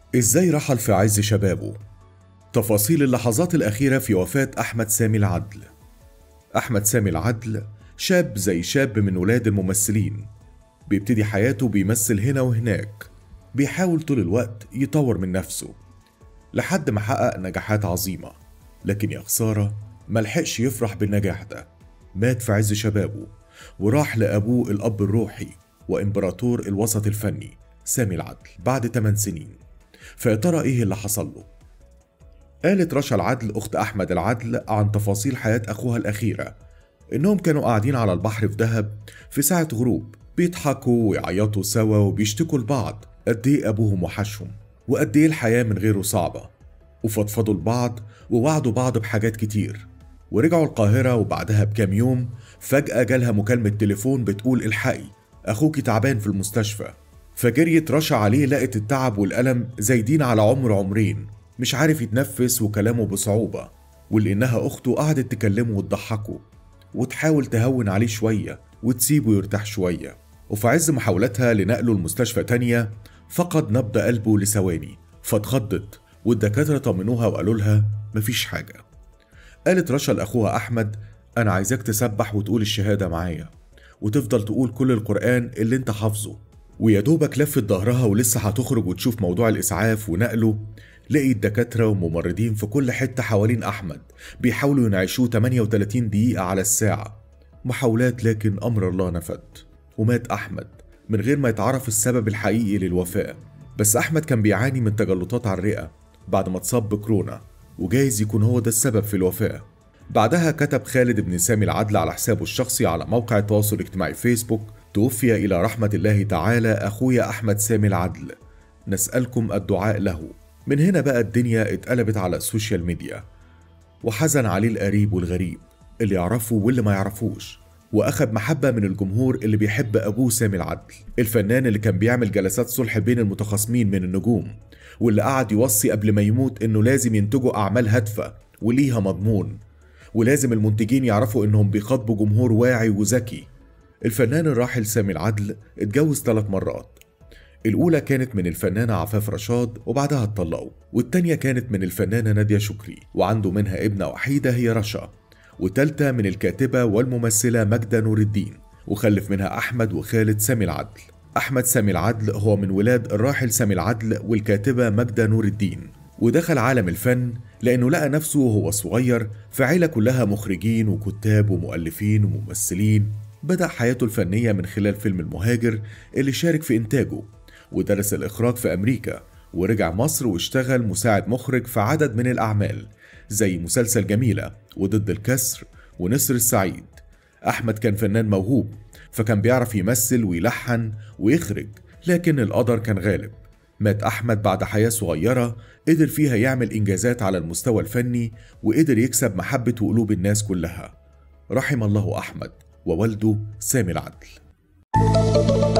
ازاي رحل في عز شبابه تفاصيل اللحظات الأخيرة في وفاة أحمد سامي العدل أحمد سامي العدل شاب زي شاب من ولاد الممثلين بيبتدي حياته بيمثل هنا وهناك بيحاول طول الوقت يطور من نفسه لحد ما حقق نجاحات عظيمة لكن يا خسارة ملحقش يفرح بالنجاح ده مات في عز شبابه وراح لأبوه الأب الروحي وإمبراطور الوسط الفني سامي العدل بعد 8 سنين فيا ترى إيه اللي حصل له؟ قالت رشا العدل أخت أحمد العدل عن تفاصيل حياة أخوها الأخيرة إنهم كانوا قاعدين على البحر في دهب في ساعة غروب بيضحكوا ويعيطوا سوا وبيشتكوا لبعض قد إيه أبوهم وحشهم وقد إيه الحياة من غيره صعبة وفضفضوا لبعض ووعدوا بعض بحاجات كتير ورجعوا القاهرة وبعدها بكام يوم فجأة جالها مكالمة تليفون بتقول الحقي أخوك تعبان في المستشفى فجريت رشا عليه لقت التعب والألم زايدين على عمر عمرين مش عارف يتنفس وكلامه بصعوبة ولأنها أخته قعدت تكلمه وتضحكه وتحاول تهون عليه شوية وتسيبه يرتاح شوية وفي عز محاولتها لنقله لمستشفى تانية فقد نبض قلبه لثواني فاتخضت والدكاترة طمنوها وقالوا لها مفيش حاجة قالت رشا لأخوها أحمد أنا عايزاك تسبح وتقول الشهادة معايا وتفضل تقول كل القرآن اللي انت حافظه ويا دوبك لفت ظهرها ولسه هتخرج وتشوف موضوع الإسعاف ونقله لقيت دكاترة وممرضين في كل حتة حوالين أحمد بيحاولوا ينعشوه 38 دقيقة على الساعة محاولات لكن أمر الله نفد ومات أحمد من غير ما يتعرف السبب الحقيقي للوفاة بس أحمد كان بيعاني من تجلطات على الرئة بعد ما اتصاب بكورونا وجايز يكون هو ده السبب في الوفاة بعدها كتب خالد بن سامي العدل على حسابه الشخصي على موقع التواصل الاجتماعي فيسبوك توفي إلى رحمة الله تعالى أخويا أحمد سامي العدل نسألكم الدعاء له من هنا بقى الدنيا اتقلبت على السوشيال ميديا وحزن عليه القريب والغريب اللي يعرفه واللي ما يعرفوش واخد محبة من الجمهور اللي بيحب أبوه سامي العدل الفنان اللي كان بيعمل جلسات صلح بين المتخاصمين من النجوم واللي قعد يوصي قبل ما يموت إنه لازم ينتجوا أعمال هادفة وليها مضمون ولازم المنتجين يعرفوا إنهم بيخاطبوا جمهور واعي وذكي الفنان الراحل سامي العدل اتجوز ثلاث مرات الأولى كانت من الفنانة عفاف رشاد وبعدها اتطلقوا والتانية كانت من الفنانة نادية شكري وعنده منها ابنة وحيدة هي رشا وتالتة من الكاتبة والممثلة ماجدة نور الدين وخلف منها أحمد وخالد سامي العدل أحمد سامي العدل هو من ولاد الراحل سامي العدل والكاتبة ماجدة نور الدين ودخل عالم الفن لأنه لقى نفسه وهو صغير في عيلة كلها مخرجين وكتاب ومؤلفين وممثلين بدأ حياته الفنية من خلال فيلم المهاجر اللي شارك في إنتاجه ودرس الإخراج في أمريكا ورجع مصر واشتغل مساعد مخرج في عدد من الأعمال زي مسلسل جميلة وضد الكسر ونسر السعيد أحمد كان فنان موهوب فكان بيعرف يمثل ويلحن ويخرج لكن القدر كان غالب مات أحمد بعد حياة صغيرة قدر فيها يعمل إنجازات على المستوى الفني وقدر يكسب محبة وقلوب الناس كلها رحم الله أحمد ووالده سامي العدل